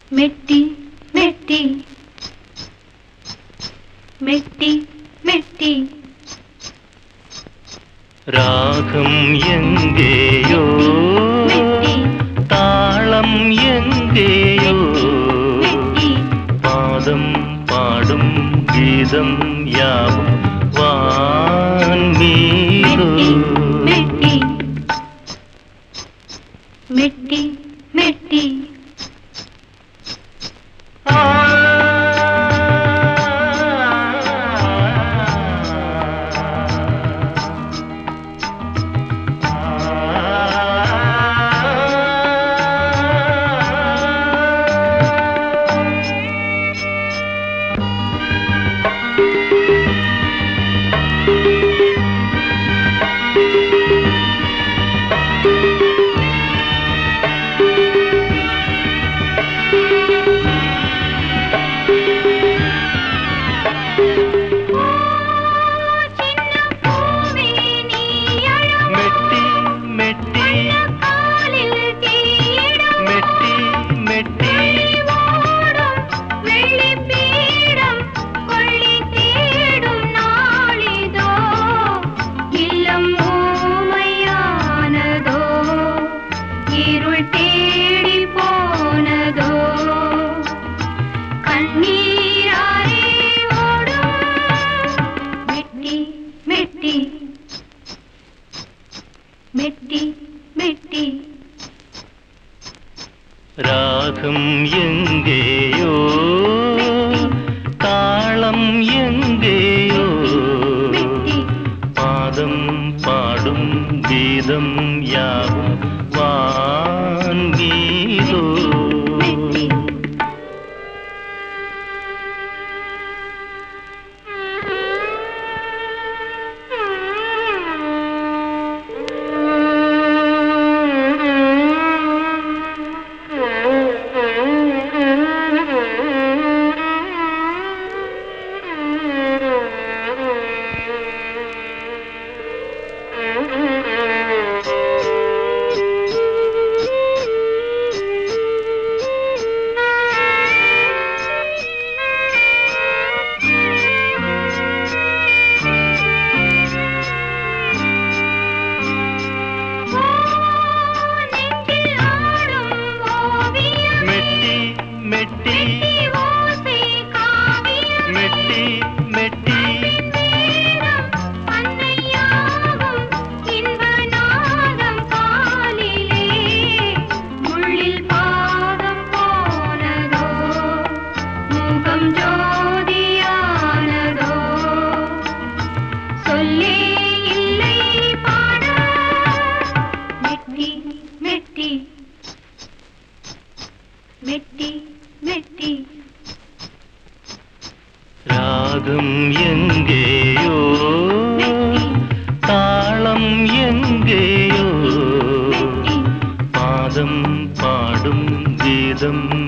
மெட்டி மெட்டி மெட்டி மெட்டி ராகம் எங்கேயோ மெட்டி தாளம் எங்கேயோ மெட்டி பாதம் பாடும் கீதம் யாவும் வான் மீது மெட்டி மெட்டி மெட்டி சின்ன பூவே நீ அழகு மெட்டி மெட்டி காலில் தீயிடும் மெட்டி மெட்டி ஓடும் வெள்ளி பீடம் கொள்ளி தேடும் நாளிதோ இல்லம் ஊமையானதோ இருள் தேடி போனதோ கண்ணீராரே ஓடும் மெட்டி மெட்டி மெட்டி மெட்டி ராகம் எங்கேயோ தாளம் எங்கேயோ மெட்டி பாதம் பாடும் கீதம் யாவும் வான் மீதோ மெட்டி நெஞ்சில் ஆடும் ஓவியம் மெட்டி மெட்டி ஓசை காவியம் மெட்டி மெட்டி அன்னையாகும் இன்ப நாதம் காலிலே முள்ளில் பாதம் போனதோ முகம் ஜோதியானதோ சொல்லே இல்லை பாட மெட்டி மெட்டி மெட்டி மெட்டி ராகம் எங்கேயோ தாளம் எங்கேயோ மெட்டி பாதம் பாடும் கீதம்